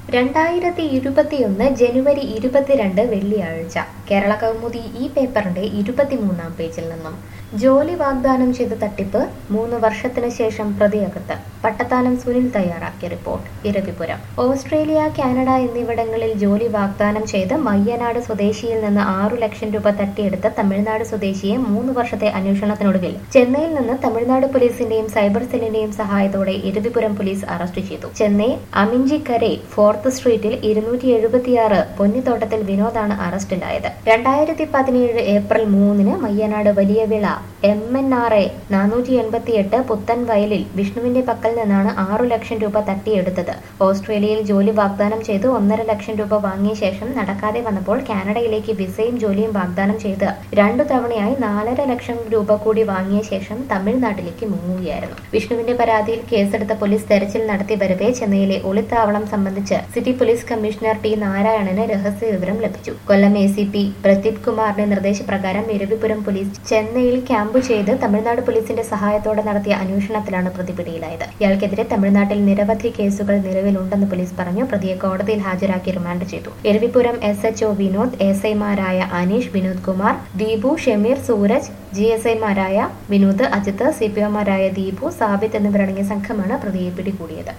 രണ്ടായിരത്തി ഇരുപത്തിയൊന്ന് ജനുവരി ഇരുപത്തിരണ്ട് വെള്ളിയാഴ്ച കേരള കൗമുദി ഈ പേപ്പറിന്റെ ഇരുപത്തിമൂന്നാം പേജിൽ നിന്നും ജോലി വാഗ്ദാനം ചെയ്ത തട്ടിപ്പ് മൂന്ന് വർഷത്തിന് ശേഷം പ്രതിയകത്ത് പട്ടത്താനം സുനിൽ തയ്യാറാക്കിയ റിപ്പോർട്ട് ഇരവിപുരം ഓസ്ട്രേലിയ കാനഡ എന്നിവിടങ്ങളിൽ ജോലി വാഗ്ദാനം ചെയ്ത് മയ്യനാട് സ്വദേശിയിൽ നിന്ന് ആറു ലക്ഷം രൂപ തട്ടിയെടുത്ത തമിഴ്നാട് സ്വദേശിയെ മൂന്ന് വർഷത്തെ അന്വേഷണത്തിനൊടുവിൽ ചെന്നൈയിൽ നിന്ന് തമിഴ്നാട് പോലീസിന്റെയും സൈബർ സെല്ലിന്റെയും സഹായത്തോടെ ഇരവിപുരം പോലീസ് അറസ്റ്റ് ചെയ്തു ചെന്നൈ അമിഞ്ചിക്കരെ ഫോർത്ത് സ്ട്രീറ്റിൽ ഇരുന്നൂറ്റി എഴുപത്തിയാറ് പൊന്നിത്തോട്ടത്തിൽ വിനോദാണ് അറസ്റ്റിലായത് രണ്ടായിരത്തി പതിനേഴ് ഏപ്രിൽ മൂന്നിന് മയ്യനാട് വലിയ വിള എം എൻ ആർ എ നാനൂറ്റി എൺപത്തി എട്ട് പുത്തൻ വയലിൽ വിഷ്ണുവിന്റെ പക്കൽ നിന്നാണ് ആറു ലക്ഷം രൂപ തട്ടിയെടുത്തത് ഓസ്ട്രേലിയയിൽ ജോലി വാഗ്ദാനം ചെയ്ത് ഒന്നര ലക്ഷം രൂപ വാങ്ങിയ ശേഷം നടക്കാതെ വന്നപ്പോൾ കാനഡയിലേക്ക് വിസയും ജോലിയും വാഗ്ദാനം ചെയ്ത് രണ്ടു തവണയായി നാലര ലക്ഷം രൂപ കൂടി വാങ്ങിയ ശേഷം തമിഴ്നാട്ടിലേക്ക് മുങ്ങുകയായിരുന്നു വിഷ്ണുവിന്റെ പരാതിയിൽ കേസെടുത്ത പോലീസ് തെരച്ചിൽ നടത്തി വരവെ ചെന്നൈയിലെ ഒളിത്താവളം സംബന്ധിച്ച് സിറ്റി പോലീസ് കമ്മീഷണർ ടി നാരായണന് രഹസ്യ വിവരം ലഭിച്ചു Kollam A C P Pradeep കുമാറിന്റെ നിർദ്ദേശപ്രകാരം ഇരവിപുരം പോലീസ് ചെന്നൈയിൽ ക്യാമ്പ് ചെയ്ത് തമിഴ്നാട് പോലീസിന്റെ സഹായത്തോടെ നടത്തിയ അന്വേഷണത്തിലാണ് പ്രതി പിടിയിലായത് ഇയാൾക്കെതിരെ തമിഴ്നാട്ടിൽ നിരവധി കേസുകൾ നിലവിലുണ്ടെന്ന് പോലീസ് പറഞ്ഞു പ്രതിയെ കോടതിയിൽ ഹാജരാക്കി റിമാൻഡ് ചെയ്തു Eravipuram S H O Vinod S ഐമാരായ അനീഷ് വിനോദ് കുമാർ ദീപു ഷമീർ സൂരജ് ജി എസ് ഐമാരായ വിനോദ് അജിത്ത് സി പി ഒമാരായ ദീപു സാബിത്ത് എന്നിവരടങ്ങിയ സംഘമാണ് പ്രതിയെ പിടികൂടിയത്